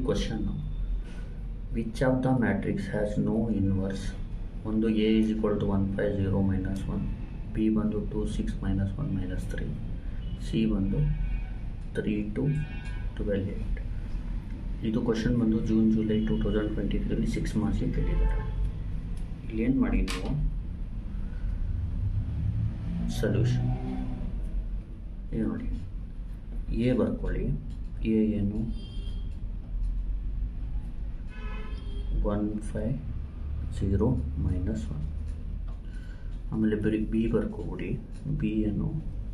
question which of the matrix has no inverse ಒಂದು A is equal to one five zero minus one B ಬಂದು two six minus one minus three C ಬಂದು three two twelve eight ಇದು question ಬಂದು June July two thousand twenty ತ್ರೀಲಿ six ಮಾರ್ಕ್ಸಿಗೆ ಕೇಳಿದ್ದಾರೆ ಇಲ್ಲಿ ಏನು ಮಾಡಿ ನೀವು ಸೊಲ್ಯೂಷನ್ ಇದು ನೋಡಿ ಎ ಬರ್ಕೊಳ್ಳಿ ಎ ಏನು one five zero minus one ಆಮೇಲೆ ಬರೀ ಬಿ ಬರ್ಕೊಬಿಡಿ ಬಿ ಏನು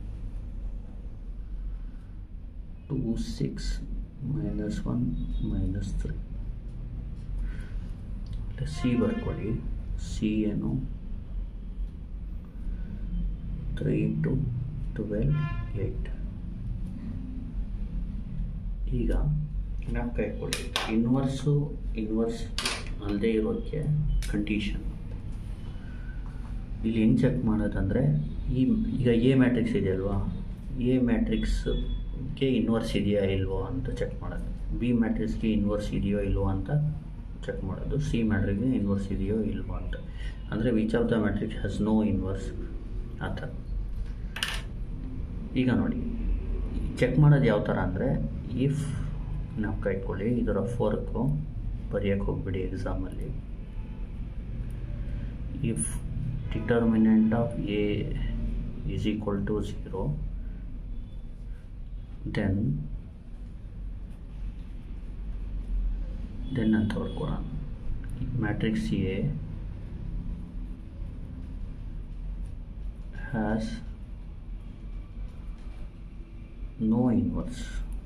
two six minus one minus three C ಬರ್ಕೊಳ್ಳಿ ಸಿ ಏನು ತ್ರೀ ಟು ಟ್ವೆಲ್ ಏಯ್ಟ್ ಈಗ ಮ್ಯಾಪ್ ಕೈಕೊಳ್ಳಿ ಇನ್ವರ್ಸು ಇನ್ವರ್ಸ್ ಅಲ್ಲದೆ ಇರೋಕ್ಕೆ ಕಂಡೀಷನ್ ಇಲ್ಲಿ ಹೆಂಗೆ ಚೆಕ್ ಮಾಡೋದಂದರೆ ಈ ಈಗ ಎ ಮ್ಯಾಟ್ರಿಕ್ಸ್ ಇದೆಯಲ್ವಾ ಎ ಮ್ಯಾಟ್ರಿಕ್ಸ್ಗೆ ಇನ್ವರ್ಸ್ ಇದೆಯಾ ಇಲ್ವೋ ಅಂತ ಚೆಕ್ ಮಾಡೋದು ಬಿ ಮ್ಯಾಟ್ರಿಕ್ಸ್ಗೆ ಇನ್ವರ್ಸ್ ಇದೆಯೋ ಇಲ್ವೋ ಅಂತ ಚೆಕ್ ಮಾಡೋದು ಸಿ ಮ್ಯಾಟ್ರಿಕ್ಸ್ಗೆ ಇನ್ವರ್ಸ್ ಇದೆಯೋ ಇಲ್ವೋ ಅಂತ ಅಂದರೆ which of the matrix has no inverse ಆ ಥರ ಈಗ ನೋಡಿ ಚೆಕ್ ಮಾಡೋದು ಯಾವ ಥರ ಅಂದರೆ ಇಫ್ ನಾವು ಕೈಕೊಳ್ಳಿ ಇದರ ಫೋರ್ಕು ಬರೆಯೋಕ್ಕೆ ಹೋಗ್ಬಿಡಿ ಎಕ್ಸಾಮಲ್ಲಿ if determinant of A is equal to zero then then ಅಂತ ಬರ್ಕೊಡೋಣ matrix A has no inverse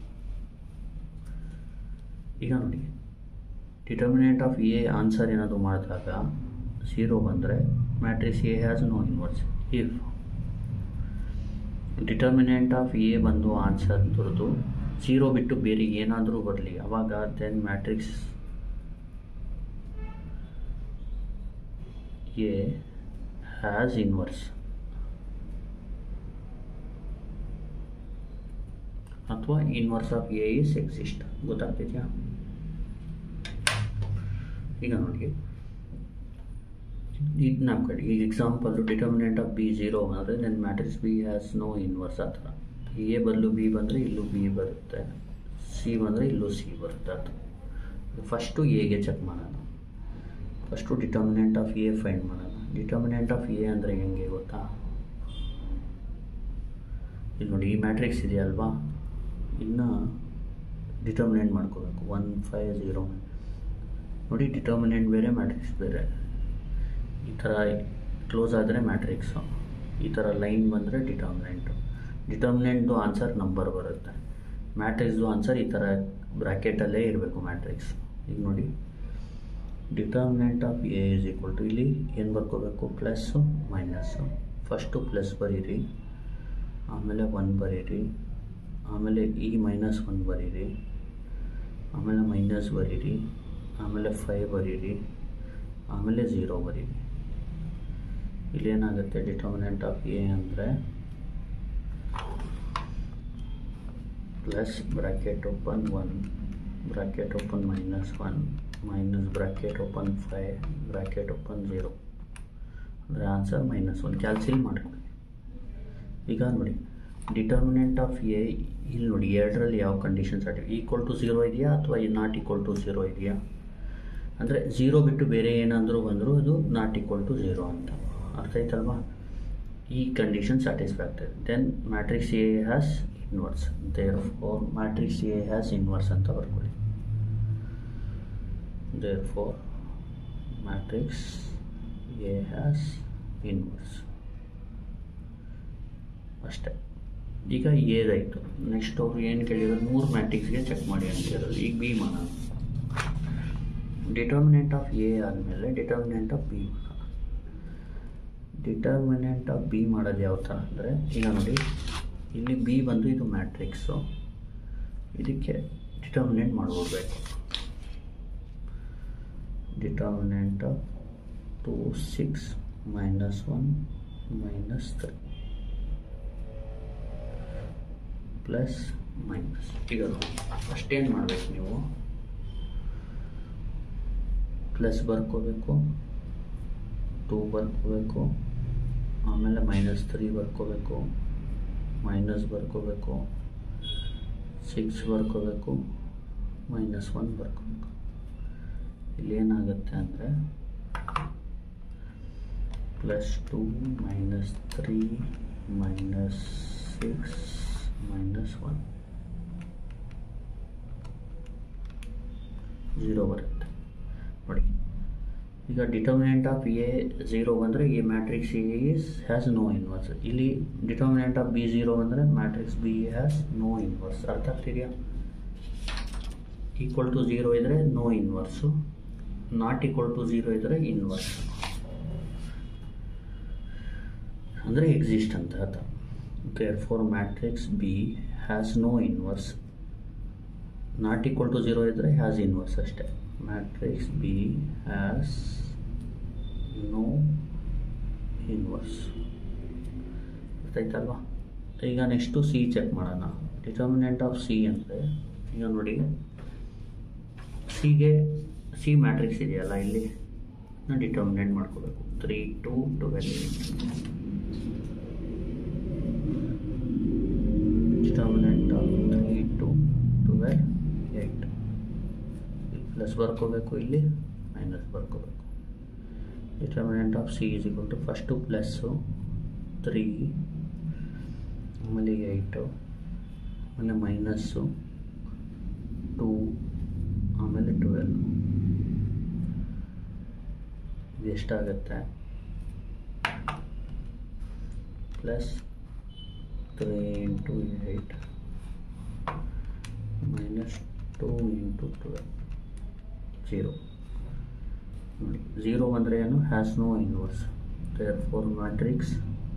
ಈಗ ನೋಡಿ ಡಿಟರ್ಮಿನೆಂಟ್ ಆಫ್ ಎ ಆನ್ಸರ್ ಏನಾದರೂ ಮಾಡಿದಾಗ ಝೀರೋ ಬಂದರೆ matrix A has no inverse if determinant of A ಬಂದು ಆನ್ಸರ್ ದುರ್ದು ಝೀರೋ ಬಿಟ್ಟು ಬೇರೆ ಏನಾದರೂ ಬರಲಿ ಅವಾಗ then matrix A has inverse ಅಥವಾ inverse of A is exist ಗೊತ್ತಾಗ್ತಿದೆಯಾ ಈಗ ನೋಡಿ ಇದು ನಮ್ಮ ಕಡೆ ಈಗ example determinant of B zero ಅಂದರೆ ನನ್ನ matrix B has no inverse ಆ ಥರ ಎ ಬದಲು ಬಿ ಬಂದರೆ ಇಲ್ಲೂ ಬಿ ಬರುತ್ತೆ ಸಿ ಬಂದರೆ ಇಲ್ಲೂ ಸಿ ಬರುತ್ತೆ ಅದು ಫಸ್ಟು ಎಗೆ ಚೆಕ್ ಮಾಡೋಣ first determinant of A find ಮಾಡೋಣ ಡಿಟರ್ಮಿನೆಂಟ್ ಆಫ್ ಎ ಅಂದರೆ ಹೆಂಗೆ ಗೊತ್ತಾ ಇಲ್ಲಿ ನೋಡಿ ಈ ಮ್ಯಾಟ್ರಿಕ್ಸ್ ಇದೆಯಲ್ವಾ ಇನ್ನು ಡಿಟರ್ಮಿನೆಂಟ್ ಮಾಡ್ಕೋಬೇಕು ಒನ್ ಫೈವ್ ಝೀರೋ ನೋಡಿ ಡಿಟರ್ಮಿನೆಂಟ್ ಬೇರೆ ಮ್ಯಾಟ್ರಿಕ್ಸ್ ಬೇರೆ ಈ ಥರ ಕ್ಲೋಸ್ ಆದರೆ ಮ್ಯಾಟ್ರಿಕ್ಸು ಈ ಥರ ಲೈನ್ ಬಂದರೆ ಡಿಟರ್ಮಿನೆಂಟು ಡಿಟರ್ಮಿನೆಂಟ್ದು ಆನ್ಸರ್ ನಂಬರ್ ಬರುತ್ತೆ ಮ್ಯಾಟ್ರಿಕ್ಸ್ದು ಆನ್ಸರ್ ಈ ಥರ ಬ್ರ್ಯಾಕೆಟಲ್ಲೇ ಇರಬೇಕು ಮ್ಯಾಟ್ರಿಕ್ಸ್ ಈಗ ನೋಡಿ determinant of A is equal to ಇಲ್ಲಿ ಏನು ಬರ್ಕೋಬೇಕು ಪ್ಲಸ್ಸು ಮೈನಸ್ಸು ಫಸ್ಟು ಪ್ಲಸ್ ಬರೀರಿ ಆಮೇಲೆ ಒನ್ ಬರೀರಿ ಆಮೇಲೆ ಈ ಮೈನಸ್ ಒನ್ ಬರೀರಿ ಆಮೇಲೆ ಮೈನಸ್ ಬರೀರಿ ಆಮೇಲೆ ಫೈವ್ ಬರೀರಿ ಆಮೇಲೆ ಝೀರೋ ಬರೀರಿ ಇಲ್ಲೇನಾಗುತ್ತೆ ಡಿಟರ್ಮಿನೆಂಟ್ ಆಫ್ ಎ ಅಂದರೆ plus bracket open one bracket open minus one minus bracket open five bracket open zero ಅಂದರೆ ಆನ್ಸರ್ ಮೈನಸ್ ಒನ್ ಕ್ಯಾಲ್ಸಿಲ್ ಮಾಡ್ಕೊಳ್ಳಿ ಈಗ ನೋಡಿ ಡಿಟರ್ಮಿನೆಂಟ್ ಆಫ್ ಎ ಇಲ್ಲಿ ನೋಡಿ ಎರಡರಲ್ಲಿ ಯಾವ ಕಂಡೀಷನ್ ಸಾಟಿವ್ ಈಕ್ವಲ್ ಟು ಝೀರೋ ಇದೆಯಾ ಅಥವಾ ನಾಟ್ ಈಕ್ವಲ್ ಟು ಝೀರೋ ಇದೆಯಾ ಅಂದರೆ ಝೀರೋ ಬಿಟ್ಟು ಬೇರೆ ಏನಾದರೂ ಬಂದರೂ ಅದು ನಾಟ್ ಈಕ್ವಲ್ ಟು ಝೀರೋ ಅಂತ ಅರ್ಥ ಆಯ್ತಲ್ವಾ ಈ condition satisfactory then matrix A has inverse therefore matrix A has inverse ಅಂತ ಬರ್ಕೊಳ್ಳಿ therefore matrix A has inverse ಅಷ್ಟೇ ಈಗ ಏದಾಯಿತು ನೆಕ್ಸ್ಟ್ ಅವರು ಏನು ಕೇಳಿರೋದು ಮೂರು ಮ್ಯಾಟ್ರಿಕ್ಸ್ಗೆ ಚೆಕ್ ಮಾಡಿ ಅಂತ ಹೇಳೋದು ಈಗ ಬಿ ಮಾಡೋಣ ಡಿಟರ್ಮಿನೆಂಟ್ ಆಫ್ ಎ ಆದಮೇಲೆ ಡಿಟರ್ಮಿನೆಂಟ್ ಆಫ್ ಬಿ ಮಾಡೋಣ ಡಿಟರ್ಮಿನೆಂಟ್ ಆಫ್ ಬಿ ಮಾಡೋದು ಯಾವ ಥರ ಅಂದರೆ ಈಗ ನೋಡಿ ಇಲ್ಲಿ ಬಿ ಬಂದು ಇದು ಮ್ಯಾಟ್ರಿಕ್ಸು ಇದಕ್ಕೆ ಡಿಟರ್ಮಿನೆಂಟ್ ಮಾಡಿಬಿಡ್ಬೇಕು determinant of two six minus one minus three plus minus ಈಗ ಅಷ್ಟೇನು ಮಾಡಬೇಕು ನೀವು ಪ್ಲಸ್ ಬರ್ಕೋಬೇಕು ಟೂ ಬರ್ಕೋಬೇಕು ಆಮೇಲೆ ಮೈನಸ್ ತ್ರೀ ಬರ್ಕೋಬೇಕು ಮೈನಸ್ ಬರ್ಕೋಬೇಕು ಸಿಕ್ಸ್ ಬರ್ಕೋಬೇಕು ಮೈನಸ್ ಒನ್ ಬರ್ಕೋಬೇಕು ಇಲ್ಲಿ ಏನಾಗುತ್ತೆ ಅಂದರೆ plus two minus three minus six minus one zero ಬರುತ್ತೆ ನೋಡಿ ಈಗ ಡಿಟರ್ಮಿನೆಂಟ್ ಆಫ್ ಎ ಝೀರೋ ಬಂದರೆ A matrix A is has no inverse ಇಲ್ಲಿ ಡಿಟರ್ಮಿನೆಂಟ್ ಆಫ್ ಬಿ ಝೀರೋ ಬಂದರೆ matrix B has no inverse ಅರ್ಥ ಆಗ್ತಿದೆಯಾ ಈಕ್ವಲ್ ಟು ಝೀರೋ ಇದ್ದರೆ no inverse not equal to zero ಇದ್ದರೆ ಇನ್ವರ್ಸ್ ಅಂದರೆ ಎಕ್ಸಿಸ್ಟ್ ಅಂತ ಅರ್ಥ therefore matrix B has no inverse not equal to zero ಇದ್ದರೆ has inverse ಅಷ್ಟೇ matrix B has no inverse ಗೊತ್ತಾಯ್ತಲ್ವಾ ಈಗ ನೆಕ್ಸ್ಟು ಸಿ ಚೆಕ್ ಮಾಡೋಣ ಡಿಟರ್ಮಿನೆಂಟ್ ಆಫ್ ಸಿ ಅಂದರೆ ಈಗ ನೋಡಿ ಸಿಗೆ ಸಿ ಮ್ಯಾಟ್ರಿಕ್ಸ್ ಇದೆಯಲ್ಲ ಇಲ್ಲಿ ನಾನು ಡಿಟರ್ಮಿನೆಂಟ್ ಮಾಡ್ಕೋಬೇಕು three two twelve determinant of three two twelve eight plus ಬರ್ಕೋಬೇಕು ಇಲ್ಲಿ ಮೈನಸ್ ಬರ್ಕೋಬೇಕು determinant of C is equal to first plus three ಆಮೇಲೆ ಏಯ್ಟು ಆಮೇಲೆ ಮೈನಸ್ಸು ಟೂ ಆಮೇಲೆ ಟ್ವೆಲ್ ಇದು ಎಷ್ಟಾಗುತ್ತೆ plus three into eight minus two into twelve zero ನೋಡಿ zero ಅಂದರೆ ಏನು has no inverse therefore matrix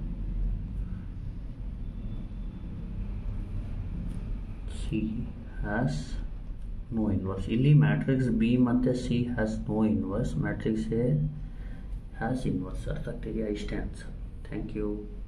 C has no inverse ಇಲ್ಲಿ matrix B ಮತ್ತು C has no inverse matrix A has inverse ಅರ್ಥ ಆಗ್ತಿದೆಯಾ ಇಷ್ಟೇ ಆನ್ಸರ್ ಥ್ಯಾಂಕ್ ಯು